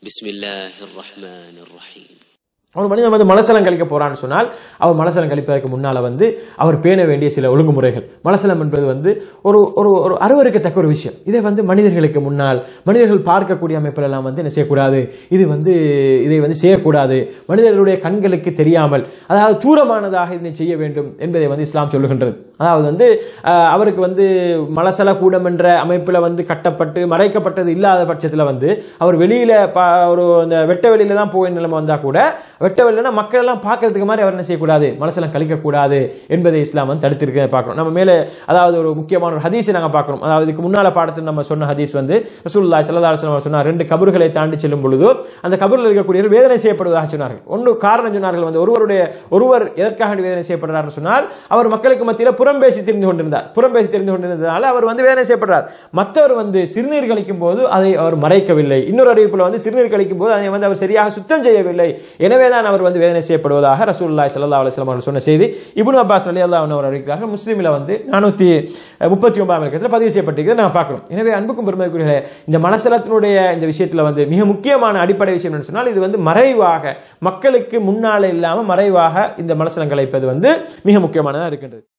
بسم الله الرحمن الرحيم ஒரு மனிதன் வந்து மலசலம் கழிக்க போறான்னு சொன்னால் அவர் மலசலம் கழிப்பதற்கு முன்னால வந்து அவர் பேண வேண்டிய சில ஒழுங்குமுறைகள் மலசலம் என்பது வந்து ஒரு ஒரு ஒரு அருவருக்கத்தக்க ஒரு விஷயம் இதை வந்து மனிதர்களுக்கு முன்னால் மனிதர்கள் பார்க்கக்கூடிய அமைப்பில் எல்லாம் வந்து என்ன செய்யக்கூடாது இது வந்து இதை வந்து செய்யக்கூடாது மனிதர்களுடைய கண்களுக்கு தெரியாமல் அதாவது தூரமானதாக இதனை செய்ய வேண்டும் என்பதை வந்து இஸ்லாம் சொல்லுகின்றது அதாவது வந்து அஹ், அவருக்கு வந்து மலசல கூடம் என்ற அமைப்பில் வந்து கட்டப்பட்டு மறைக்கப்பட்டது இல்லாத பட்சத்தில் வந்து அவர் வெளியில ப- ஒரு அந்த வெட்ட வெளியில தான் போய் நிலைமை வந்தா கூட வெட்ட வெளியிலனா மக்கள் எல்லாம் பார்க்கறதுக்கு மாதிரி அவர் என்ன செய்யக்கூடாது மனசெல்லாம் கழிக்கக்கூடாது என்பதை இஸ்லாம் வந்து தடுத்திருக்க பார்க்கிறோம் நம்ம மேலே அதாவது ஒரு முக்கியமான ஒரு ஹதீஸை நாங்கள் பார்க்கிறோம் அதாவது இதுக்கு முன்னால பாடத்தில் நம்ம சொன்ன ஹதீஸ் வந்து ரசூலுல்லாஹி ஸல்லல்லாஹு அலைஹி வஸல்லம் சொன்னார் ரெண்டு கபறுகளை தாண்டி செல்லும் பொழுது அந்த கபரில் இருக்கக்கூடியவர் வேதனை செய்யப்படுவதாக சொன்னார்கள் ஒன்று காரணம் சொன்னார்கள் வந்து ஒருவருடைய ஒருவர் எதற்காக வேண்டி வேதனை செய்யப்படுறார் சொன்னால் அவர் மக்களுக்கு மத்தியில் புறம் பேசி தெரிந்து கொண்டிருந்தார் புறம் பேசி தெரிந்து கொண்டிருந்ததால அவர் வந்து வேதனை செய்யப்படுறார் மற்றவர் வந்து சிறுநீர் கழிக்கும் போது அதை அவர் மறைக்கவில்லை இன்னொரு அறிவிப்புல வந்து சிறுநீர் கழிக்கும் போது அதை வந்து அவர் சரியாக சுத்தம் செய்யவில்லை எனவே தான் அவர் வந்து வேதனை செய்யப்படுவதாக ரசூலுல்லாஹி ஸல்லல்லாஹு அலைஹி வஸல்லம் அவர்கள் சொன்ன செய்தி இப்னு அப்பாஸ் ரலியல்லாஹு அன்ஹு அவர் அறிவிக்கிறார்கள் முஸ்லிமில் வந்து நானூற்றி முப்பத்தி ஒன்பதாம் இலக்கத்தில் பதிவு செய்யப்பட்டிருக்கிறது நான் பார்க்கிறோம் எனவே அன்புக்கும் பெருமைக்குரிய இந்த மனசலத்தினுடைய இந்த விஷயத்தில் வந்து மிக முக்கியமான அடிப்படை விஷயம் என்ன சொன்னால் இது வந்து மறைவாக மக்களுக்கு முன்னால இல்லாமல் மறைவாக இந்த மனசலம் கலைப்பது வந்து மிக முக்கியமானதாக இருக்கின்றது